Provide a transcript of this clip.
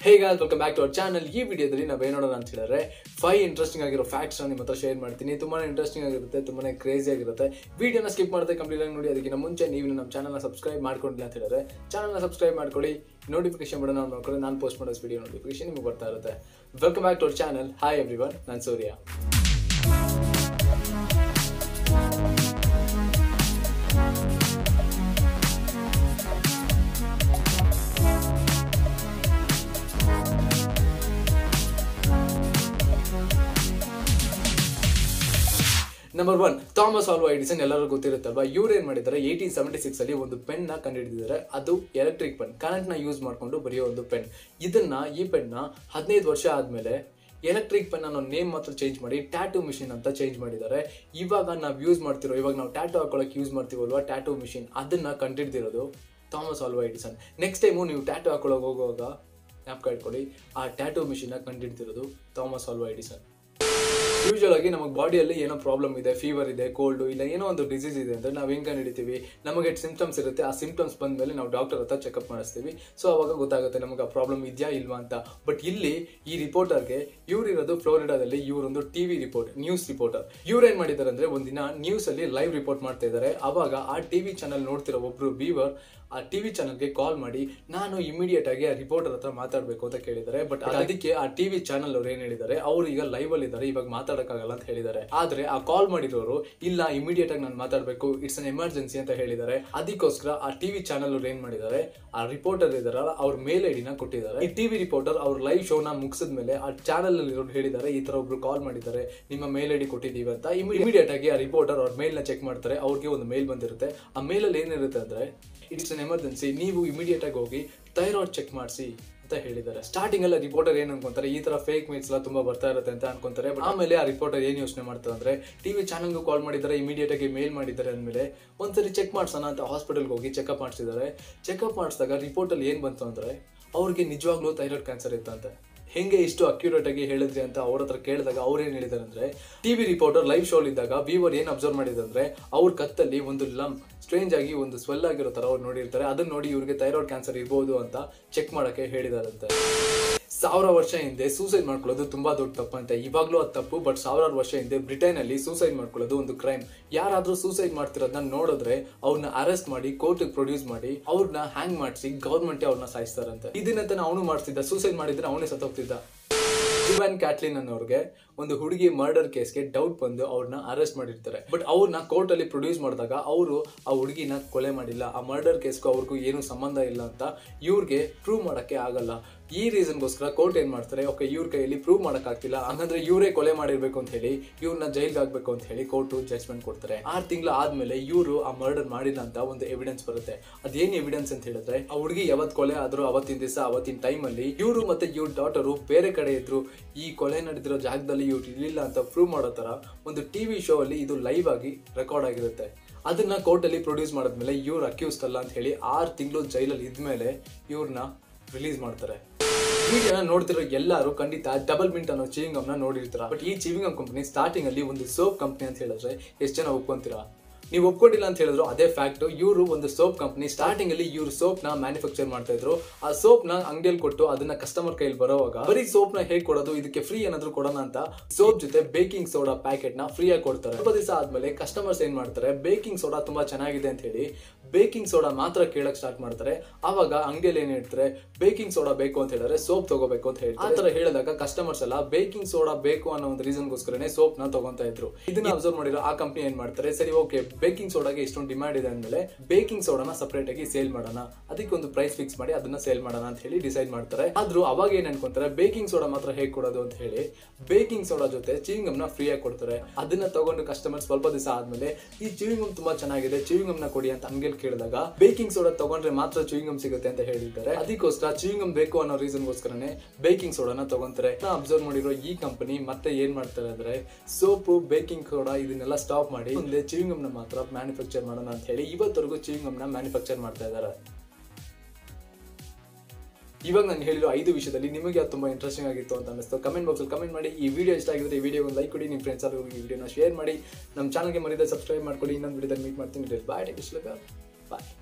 hey guys welcome back to our channel ಈ ವಿಡಿಯೋದಲ್ಲಿ ನಾವು ಏನು ನೋಡೋಣ ಅಂತ ಹೇಳಿದ್ರೆ ಫೈವ್ ಇಂಟ್ರೆಸ್ಟಿಂಗ್ ಆಗಿರೋ ಫ್ಯಾಕ್ಟ್ಸ್ ನಿಮ್ಮ ಹತ್ರ ಶೇರ್ ಮಾಡ್ತೀನಿ ತುಂಬಾ ಇಂಟ್ರೆಸ್ಟಿಂಗ್ ಆಗಿರುತ್ತೆ ತುಂಬಾ ಕ್ರೇಜಿ ಆಗಿರುತ್ತೆ ವಿಡಿಯೋನ ಸ್ಕಿಪ್ ಮಾಡದೆ ಕಂಪ್ಲೀಟ್ ಆಗಿ ನೋಡಿ ಅದಕ್ಕಿಂತ ಮುಂಚೆ ನೀವು ನಮ್ಮ ಚಾನಲ್ನ ಸಬ್ಸ್ಕ್ರೈಬ್ ಮಾಡ್ಕೊಂಡಿಲ್ಲ ಅಂತ ಹೇಳಿದ್ರೆ ಚಾನಲ್ನ ಸಬ್ಸ್ಕ್ರೈಬ್ ಮಾಡ್ಕೊಳ್ಳಿ ನೋಟಿಫಿಕೇಶನ್ ಬಟನ್ ಆನ್ ಮಾಡ್ಕೊಳ್ಳಿ ನಾನು ಪೋಸ್ಟ್ ಮಾಡೋ ವಿಡಿಯೋ ನೋಟಿಫಿಕೇಶನ್ ನಿಮಗೆ ಬರ್ತಾ ಇರುತ್ತೆ welcome back to our channel hi everyone ನಾನು Surya number one Thomas Alva Edison ಎಲ್ಲರಿಗೂ ಗೊತ್ತಿರುತ್ತಲ್ವಾ ಇವ್ರು ಏನ್ ಮಾಡಿದ್ದಾರೆ ಏಯ್ಟೀನ್ ಸೆವೆಂಟಿ ಸಿಕ್ಸ್ ಅಲ್ಲಿ ಒಂದು ಪೆನ್ ನ ಕಂಡುಹಿಡಿದಿದ್ದಾರೆ ಅದು ಎಲೆಕ್ಟ್ರಿಕ್ ಪೆನ್ ಕರೆಂಟ್ ನ ಯೂಸ್ ಮಾಡ್ಕೊಂಡು ಬರೆಯೋ ಒಂದು ಪೆನ್ ಇದನ್ನ ಈ ಪೆನ್ ನ ಹದಿನೈದು ವರ್ಷ ಆದ್ಮೇಲೆ ಎಲೆಕ್ಟ್ರಿಕ್ ಪೆನ್ ಅನ್ನೋ ನೇಮ್ ಮಾತ್ರ ಚೇಂಜ್ ಮಾಡಿ ಟ್ಯಾಟೂ ಮಿಷಿನ್ ಅಂತ ಚೇಂಜ್ ಮಾಡಿದ್ದಾರೆ ಇವಾಗ ನಾವು ಯೂಸ್ ಮಾಡ್ತಿರೋ ಇವಾಗ ನಾವು ಟ್ಯಾಟೂ ಹಾಕೊಳಕ್ಕೆ ಯೂಸ್ ಮಾಡ್ತೀವಲ್ವಾ ಟ್ಯಾಟೂ ಮಿಷಿನ್ ಅದನ್ನ ಕಂಡಿಡ್ದಿರೋದು Thomas Alva Edison next time ನೀವು ಟ್ಯಾಟೂ ಹಾಕೊಳಕ್ಕೆ ಹೋಗುವಾಗ ಜ್ಞಾಪಕ ಇಟ್ಕೊಳ್ಳಿ ಆ ಟ್ಯಾಟೂ ಮಿಷಿನ್ ಕಂಡಿಡ್ದಿರೋದು ಥಾಮಸ್ ಆಲ್ವಾ ಎಡಿಸನ್ ಯೂಶುವಲ್ ಆಗಿ ನಮಗೆ ಬಾಡಿಯಲ್ಲಿ ಏನೋ ಪ್ರಾಬ್ಲಮ್ ಇದೆ ಫೀವರ್ ಇದೆ ಕೋಲ್ಡ್ ಇಲ್ಲ ಏನೋ ಒಂದು ಡಿಸೀಸ್ ಇದೆ ಅಂದ್ರೆ ನಾವು ಹೆಂಗ್ ಹಿಡಿತೀವಿ ನಮಗೆ ಸಿಂಪ್ಟಮ್ಸ್ ಇರುತ್ತೆ ಆ ಸಿಂಪ್ಟಮ್ಸ್ ಬಂದ್ಮೇಲೆ ನಾವು ಡಾಕ್ಟರ್ ಹತ್ರ ಚೆಕಪ್ ಮಾಡಿಸ್ತೀವಿ ಸೊ ಅವಾಗ ಗೊತ್ತಾಗುತ್ತೆ ನಮಗೆ ಆ ಪ್ರಾಬ್ಲಮ್ ಇದೆಯಾ ಇಲ್ವಾ ಅಂತ ಬಟ್ ಇಲ್ಲಿ ಈ ರಿಪೋರ್ಟರ್ಗೆ ಇವ್ರಿರೋದು ಫ್ಲೋರಿಡಾದಲ್ಲಿ ಇವರೊಂದು ಟಿವಿ ರಿಪೋರ್ಟ್ ನ್ಯೂಸ್ ರಿಪೋರ್ಟರ್ ಇವ್ರು ಏನ್ ಮಾಡಿದ್ದಾರೆ ಅಂದ್ರೆ ಒಂದಿನ ನ್ಯೂಸ್ ಅಲ್ಲಿ ಲೈವ್ ರಿಪೋರ್ಟ್ ಮಾಡ್ತಾ ಇದ್ದಾರೆ ಅವಾಗ ಆ ಟಿವಿ ಚಾನಲ್ ನೋಡ್ತಿರೋ ಒಬ್ರು ಬೀವರ್ ಆ ಟಿವಿ ಚಾನಲ್ಗೆ ಕಾಲ್ ಮಾಡಿ ನಾನು ಇಮಿಡಿಯೇಟ್ ಆಗಿ ಆ ರಿಪೋರ್ಟರ್ ಹತ್ರ ಮಾತಾಡಬೇಕು ಅಂತ ಕೇಳಿದ್ದಾರೆ ಬಟ್ ಅದಕ್ಕೆ ಆ ಟಿವಿ ಚಾನಲ್ ಅವ್ರು ಏನ್ ಹೇಳಿದ್ದಾರೆ ಅವ್ರು ಈಗ ಲೈವ್ ಅಲ್ಲಿ ಇದ್ದಾರೆ ಇವಾಗ ಮಾತಾಡಕ್ಕಾಗಲ್ಲ ಅಂತ ಹೇಳಿದ್ದಾರೆ ಆದ್ರೆ ಆ ಕಾಲ್ ಮಾಡಿರೋರು ಇಲ್ಲ ಇಮಿಡಿಯೇಟ್ ಆಗಿ ನಾನು ಮಾತಾಡಬೇಕು ಇಟ್ಸ್ ಅನ್ ಎಮರ್ಜೆನ್ಸಿ ಅಂತ ಹೇಳಿದ್ದಾರೆ ಅದಕ್ಕೋಸ್ಕರ ಆ ಟಿವಿ ಚಾನಲ್ ಅವ್ರು ಏನ್ ಮಾಡಿದ್ದಾರೆ ಆ ರಿಪೋರ್ಟರ್ ಇದಾರಲ್ಲ ಅವ್ರ ಮೇಲ್ ಐಡಿನ ಕೊಟ್ಟಿದ್ದಾರೆ ಈ ಟಿವಿ ರಿಪೋರ್ಟರ್ ಅವ್ರ ಲೈವ್ ಶೋನ ಮುಗಿಸಿದ ಮೇಲೆ ಆ ಚಾನಲ್ ಅಲ್ಲಿ ಇರೋರು ಹೇಳಿದ್ದಾರೆ ಈ ತರ ಒಬ್ರು ಕಾಲ್ ಮಾಡಿದ್ದಾರೆ ನಿಮ್ಮ ಮೇಲ್ ಐಡಿ ಕೊಟ್ಟಿದ್ದೀವಿ ಅಂತ ಇಮಿಡಿಯೇಟ್ ಆಗಿ ಆ ರಿಪೋರ್ಟರ್ ಅವ್ರ ಮೇಲ್ ನ ಚೆಕ್ ಮಾಡ್ತಾರೆ ಅವ್ರಿಗೆ ಒಂದು ಮೇಲ್ ಬಂದಿರುತ್ತೆ ಆ ಮೇಲ್ ಅಲ್ಲಿ ಏನಿರುತ್ತೆ ಅಂದ್ರೆ ಇಟ್ಸ್ ಅನ್ ಎಮರ್ಜೆನ್ಸಿ ನೀವು ಇಮಿಡಿಯೇಟ್ ಆಗಿ ಹೋಗಿ ಥೈರಾಯ್ಡ್ ಚೆಕ್ ಮಾಡಿಸಿ ಅಂತ ಹೇಳಿದ್ದಾರೆ ಸ್ಟಾರ್ಟಿಂಗ್ ಎಲ್ಲ ರಿಪೋರ್ಟರ್ ಏನ್ ಅನ್ಕೊಂತಾರೆ ಈ ತರ ಫೇಕ್ ಮೇಲ್ಸ್ ಎಲ್ಲ ತುಂಬಾ ಬರ್ತಾ ಇರುತ್ತೆ ಅಂತ ಅನ್ಕೊಂತಾರೆ ಬಟ್ ಆಮೇಲೆ ಆ ರಿಪೋರ್ಟರ್ ಏನ್ ಯೋಚನೆ ಮಾಡ್ತಾರೆ ಅಂದ್ರೆ ಟಿವಿ ಚಾನಲ್ಗೂ ಕಾಲ್ ಮಾಡಿದ್ದಾರೆ ಇಮಿಡಿಯೇಟ್ ಆಗಿ ಮೇಲ್ ಮಾಡಿದ್ದಾರೆ ಅಂದ್ಮೇಲೆ ಒಂದ್ಸರಿ ಚೆಕ್ ಮಾಡ್ಸೋಣ ಅಂತ ಹಾಸ್ಪಿಟಲ್ಗೆ ಹೋಗಿ ಚೆಕಪ್ ಮಾಡಿಸಿದ್ದಾರೆ ಚೆಕಪ್ ಮಾಡಿಸಿದಾಗ ರಿಪೋರ್ಟ್ ಅಲ್ಲಿ ಏನ್ ಬಂತು ಅಂದ್ರೆ ಅವ್ರಿಗೆ ನಿಜವಾಗ್ಲೂ ಥೈರಾಯ್ಡ್ ಕ್ಯಾನ್ಸರ್ ಇತ್ತಂತೆ ಹೆಂಗೆ ಇಷ್ಟು ಅಕ್ಯುರೇಟ್ ಆಗಿ ಹೇಳಿದ್ರಿ ಅಂತ ಅವ್ರ ಹತ್ರ ಕೇಳಿದಾಗ ಅವ್ರು ಏನ್ ಹೇಳಿದಾರೆ ಅಂದ್ರೆ ಟಿವಿ ರಿಪೋರ್ಟರ್ ಲೈವ್ ಶೋ ಇದ್ದಾಗ ವಿವರ್ ಏನ್ ಅಬ್ಸರ್ವ್ ಮಾಡಿದ್ರೆ ಅಂದ್ರೆ ಅವ್ರ ಕತ್ತಲ್ಲಿ ಒಂದು ಲಮ್ ಸ್ಟ್ರೇಂಜ್ ಆಗಿ ಒಂದು ಸ್ವೆಲ್ ಆಗಿರೋ ತರ ಅವ್ರು ನೋಡಿರ್ತಾರೆ ಅದನ್ನ ನೋಡಿ ಇವ್ರಿಗೆ ಥೈರಾಯ್ಡ್ ಕ್ಯಾನ್ಸರ್ ಇರ್ಬೋದು ಅಂತ ಚೆಕ್ ಮಾಡಕ್ಕೆ ಹೇಳಿದಾರಂತೆ ಸಾವಿರ ವರ್ಷ ಹಿಂದೆ ಸೂಸೈಡ್ ಮಾಡ್ಕೊಳ್ಳೋದು ತುಂಬಾ ದೊಡ್ಡ ತಪ್ಪು ಅಂತ ಇವಾಗ್ಲೂ ಅದು ತಪ್ಪು ಬಟ್ ಸಾವಿರಾರು ವರ್ಷ ಹಿಂದೆ ಬ್ರಿಟನ್ ಅಲ್ಲಿ ಸೂಸೈಡ್ ಮಾಡ್ಕೊಳ್ಳೋದು ಒಂದು ಕ್ರೈಮ್ ಯಾರಾದ್ರೂ ಸೂಸೈಡ್ ಮಾಡ್ತಿರೋದನ್ನ ನೋಡಿದ್ರೆ ಅವ್ರನ್ನ ಅರೆಸ್ಟ್ ಮಾಡಿ ಕೋರ್ಟ್ ಪ್ರೊಡ್ಯೂಸ್ ಮಾಡಿ ಅವ್ರನ್ನ ಹ್ಯಾಂಗ್ ಮಾಡಿಸಿ ಗೌರ್ಮೆಂಟ್ ಅವ್ರನ್ನ ಸಾಯಿಸ್ತಾರಂತೆ ಇದನ್ನಂತ ಅವನು ಮಾಡ್ತಿದ್ದ ಸೂಸೈಡ್ ಮಾಡಿದ್ರೆ ಅವನೇ ಸತ್ತೋಗ್ತಿದ್ದ ಜುವಾನ್ ಕ್ಯಾಟ್ಲಿನ್ ಅನ್ನೋರ್ಗೆ ಒಂದು ಹುಡುಗಿ ಮರ್ಡರ್ ಕೇಸ್ಗೆ ಡೌಟ್ ಬಂದು ಅವ್ರನ್ನ ಅರೆಸ್ಟ್ ಮಾಡಿರ್ತಾರೆ ಬಟ್ ಅವ್ರನ್ನ ಕೋರ್ಟ್ ಅಲ್ಲಿ ಪ್ರೊಡ್ಯೂಸ್ ಮಾಡಿದಾಗ ಅವರು ಆ ಹುಡುಗಿನ ಕೊಲೆ ಮಾಡಿಲ್ಲ ಆ ಮರ್ಡರ್ ಕೇಸ್ಗೂ ಅವ್ರಿಗೂ ಏನು ಸಂಬಂಧ ಇಲ್ಲ ಅಂತ ಇವ್ರಿಗೆ ಪ್ರೂವ್ ಮಾಡಕ್ಕೆ ಆಗಲ್ಲ ಈ ರೀಸನ್ಗೋಸ್ಕರ ಕೋರ್ಟ್ ಏನ್ ಮಾಡ್ತಾರೆ ಓಕೆ ಇವ್ರ ಕೈಯಲ್ಲಿ ಪ್ರೂವ್ ಮಾಡಕ್ ಆಗ್ತಿಲ್ಲ ಹಂಗಂದ್ರೆ ಇವರೇ ಕೊಲೆ ಮಾಡಿರ್ಬೇಕು ಅಂತ ಹೇಳಿ ಇವ್ರನ್ನ ಜೈಲ್ಗೆ ಹಾಕ್ಬೇಕು ಅಂತ ಹೇಳಿ ಕೋರ್ಟ್ ಜಡ್ಜ್ಮೆಂಟ್ ಕೊಡ್ತಾರೆ ಆರು ತಿಂಗಳು ಆದ್ಮೇಲೆ ಇವರು ಆ ಮರ್ಡರ್ ಮಾಡಿಲ್ಲ ಅಂತ ಒಂದು ಎವಿಡೆನ್ಸ್ ಬರುತ್ತೆ ಅದೇನ್ ಎವಿಡೆನ್ಸ್ ಅಂತ ಹೇಳಿದ್ರೆ ಆ ಹುಡುಗಿ ಯಾವತ್ ಕೊಲೆ ಆದ್ರೂ ಅವತ್ತಿನ ದಿವಸ ಅವತ್ತಿನ ಟೈಮ್ ಅಲ್ಲಿ ಇವರು ಮತ್ತೆ ಇವ್ರ ಡಾಟರು ಬೇರೆ ಕಡೆ ಇದ್ರು ಈ ಕೊಲೆ ನಡೆದಿರೋ ಜಾಗದಲ್ಲಿ ಇವ್ರು ಇರ್ಲಿಲ್ಲ ಅಂತ ಪ್ರೂವ್ ಮಾಡೋ ತರ ಒಂದು ಟಿವಿ ಶೋ ಅಲ್ಲಿ ಇದು ಲೈವ್ ಆಗಿ ರೆಕಾರ್ಡ್ ಆಗಿರುತ್ತೆ ಅದನ್ನ ಕೋರ್ಟ್ ಅಲ್ಲಿ ಪ್ರೊಡ್ಯೂಸ್ ಮಾಡಿದ್ಮೇಲೆ ಇವ್ರು ಅಕ್ಯೂಸ್ಡ್ ಅಲ್ಲ ಅಂತ ಹೇಳಿ ಆರು ತಿಂಗಳು ಜೈಲಲ್ಲಿ ಇದ್ಮೇಲೆ ಇವ್ರನ್ನ ರಿಲೀಸ್ ಮಾಡ್ತಾರೆ ವಿಡಿಯೋನ ನೋಡ್ತಿರೋ ಎಲ್ಲರೂ ಖಂಡಿತ ಡಬಲ್ ಮಿಂಟ್ ಅನ್ನೋ ಚೀವಿಂಗ್ ನ ನೋಡಿರ್ತಾರ ಬಟ್ ಈ ಚೀವಿಂಗ್ ಕಂಪನಿ ಸ್ಟಾರ್ಟಿಂಗ್ ಅಲ್ಲಿ ಒಂದು ಸೋಪ್ ಕಂಪನಿ ಅಂತ ಹೇಳಿದ್ರೆ ಎಷ್ಟು ಜನ ಒಪ್ಕೊಂತೀರಾ ನೀವು ಒಪ್ಕೊಂಡಿಲ್ಲ ಅಂತ ಹೇಳಿದ್ರು ಅದೇ ಫ್ಯಾಕ್ಟ್ ಇವರು ಒಂದು ಸೋಪ್ ಕಂಪನಿ ಸ್ಟಾರ್ಟಿಂಗ್ ಅಲ್ಲಿ ಇವರು ಸೋಪ್ ನ ಮ್ಯಾನುಫ್ಯಾಕ್ಚರ್ ಮಾಡ್ತಾ ಇದ್ರು ಆ ಸೋಪ್ ನ ಅಂಗಡಿಯಲ್ಲಿ ಕೊಟ್ಟು ಅದನ್ನ ಕಸ್ಟಮರ್ ಕೈಯಲ್ಲಿ ಬರೋವಾಗ ಬರೀ ಸೋಪ್ ನ ಹೇಗೆ ಕೊಡೋದು ಇದಕ್ಕೆ ಫ್ರೀ ಏನಾದ್ರು ಕೊಡೋಣ ಅಂತ ಸೋಪ್ ಜೊತೆ ಬೇಕಿಂಗ್ ಸೋಡಾ ಪ್ಯಾಕೆಟ್ ನ ಫ್ರೀ ಆಗಿ ಕೊಡ್ತಾರೆ ಸ್ವಲ್ಪ ದಿವಸ ಆದ್ಮೇಲೆ ಕಸ್ಟಮರ್ಸ್ ಏನ್ ಮಾಡ್ತಾರೆ ಬೇಕಿಂಗ್ ಸೋಡಾ ತುಂಬಾ ಚೆನ್ನಾಗಿದೆ ಅಂತ ಹೇಳಿ ಬೇಕಿಂಗ್ ಸೋಡಾ ಮಾತ್ರ ಕೇಳಕ್ ಸ್ಟಾರ್ಟ್ ಮಾಡ್ತಾರೆ ಅವಾಗ ಅಂಗಡಿಯಲ್ಲಿ ಏನ್ ಹೇಳ್ತಾರೆ ಬೇಕಿಂಗ್ ಸೋಡಾ ಬೇಕು ಅಂತ ಹೇಳಿದ್ರೆ ಸೋಪ್ ತಗೋಬೇಕು ಅಂತ ಹೇಳ್ತಾರೆ ಆ ತರ ಹೇಳಿದಾಗ ಕಸ್ಟಮರ್ಸ್ ಎಲ್ಲ ಬೇಕಿಂಗ್ ಸೋಡಾ ಬೇಕು ಅನ್ನೋ ಒಂದು ರೀಸನ್ಗೋಸ್ಕರನೇ ಸೋಪ್ ನ ತಗೊಂತಾ ಇದ್ರು ಇದನ್ನ ಅಬ್ಸರ್ವ್ ಮಾಡಿರೋ ಆ ಕಂಪನಿ ಏನ್ ಮಾಡ್ತಾರೆ ಸರಿ ಓಕೆ ಬೇಕಿಂಗ್ ಸೋಡಾಗೆ ಇಷ್ಟೊಂದು ಡಿಮ್ಯಾಂಡ್ ಇದೆ ಅಂದ್ಮೇಲೆ ಬೇಕಿಂಗ್ ಸೋಡಾನ ಸಪರೇಟ್ ಆಗಿ ಸೇಲ್ ಮಾಡೋಣ ಅದಕ್ಕೆ ಒಂದು ಪ್ರೈಸ್ ಫಿಕ್ಸ್ ಮಾಡಿ ಅದನ್ನ ಸೇಲ್ ಮಾಡೋಣ ಅಂತ ಹೇಳಿ ಡಿಸೈಡ್ ಮಾಡ್ತಾರೆ ಆದ್ರೂ ಅವಾಗ ಏನ್ ಅನ್ಕೊಂತಾರೆ ಬೇಕಿಂಗ್ ಸೋಡಾ ಮಾತ್ರ ಹೇಗೆ ಕೊಡೋದು ಅಂತ ಹೇಳಿ ಬೇಕಿಂಗ್ ಸೋಡಾ ಜೊತೆ ಚಿವಿಂಗಮ್ ನ ಫ್ರೀ ಆಗಿ ಕೊಡ್ತಾರೆ ಅದನ್ನ ತಗೊಂಡು ಕಸ್ಟಮರ್ ಸ್ವಲ್ಪ ದಿವಸ ಆದ್ಮೇಲೆ ಈ ಚಿವಿಂಗಮ್ ತುಂಬಾ ಚೆನ್ನಾಗಿದೆ ಚಿವಿಂಗಮ್ ನ ಕೊಡಿ ಅಂತ ಅಂಗಡಿಯಲ್ಲಿ ಕೇಳಿದಾಗ ಬೇಕಿಂಗ್ ಸೋಡಾ ತಗೊಂಡ್ರೆ ಮಾತ್ರ ಚಿವಿಂಗಮ್ ಸಿಗುತ್ತೆ ಅಂತ ಹೇಳಿದ್ದಾರೆ ಅದಕ್ಕೋಸ್ಕರ ಚಿವಿಂಗಮ್ ಬೇಕು ಅನ್ನೋ ರೀಸನ್ಗೋಸ್ಕರನೇ ಬೇಕಿಂಗ್ ಸೋಡಾನ ತಗೊಂತಾರೆ ಅಬ್ಸರ್ವ್ ಮಾಡಿರೋ ಈ ಕಂಪನಿ ಮತ್ತೆ ಏನ್ ಮಾಡ್ತಾರೆ ಅಂದ್ರೆ ಸೋಪು ಬೇಕಿಂಗ್ ಸೋಡಾ ಇದನ್ನೆಲ್ಲ ಸ್ಟಾಪ್ ಮಾಡಿ ಮುಂದೆ ಚಿವಿಂಗಮ್ ನ ಮಾತ್ರ ಮ್ಯಾನುಫ್ಯಾಕ್ಚರ್ ಮಾಡೋಣ ಅಂತ ಹೇಳಿ ಇವತ್ತರೆಗೂ ಚಿವಿಂಗಮ್ ನ ಮ್ಯಾನುಫ್ಯಾಕ್ಚರ್ ಮಾಡ್ತಾ ಇದ್ದಾರೆ ಇವಾಗ ನಾನು ಹೇಳಿರೋ ಐದು ವಿಷಯದಲ್ಲಿ ನಿಮಗೆ ಅದು ತುಂಬಾ ಇಂಟ್ರೆಸ್ಟಿಂಗ್ ಆಗಿತ್ತು ಅಂತ ಅನಿಸ್ತು ಕಮೆಂಟ್ ಬಾಕ್ಸಲ್ಲಿ ಕಮೆಂಟ್ ಮಾಡಿ ಈ ವಿಡಿಯೋ ಇಷ್ಟ ಆಗಿದ್ರೆ ಈ ವಿಡಿಯೋ ಒಂದು ಲೈಕ್ ಕೊಡಿ ನಿಮ್ಮ ಫ್ರೆಂಡ್ಸ್ ಈ ವಿಡಿಯೋನ ಶೇರ್ ಮಾಡಿ ನಮ್ಮ ಚಾನಲ್ಗೆ ಮರಿದ ಸಬ್ಸ್ಕ್ರೈಬ್ ಮಾಡ್ಕೊಳ್ಳಿ ಇನ್ನೊಂದು ವಿಡಿಯೋದಲ್ಲಿ ಮೀಟ್ ಮಾಡ್ತೀನಿ ಬಾಯ್ ಟೇಕ್ ಬಾಯ್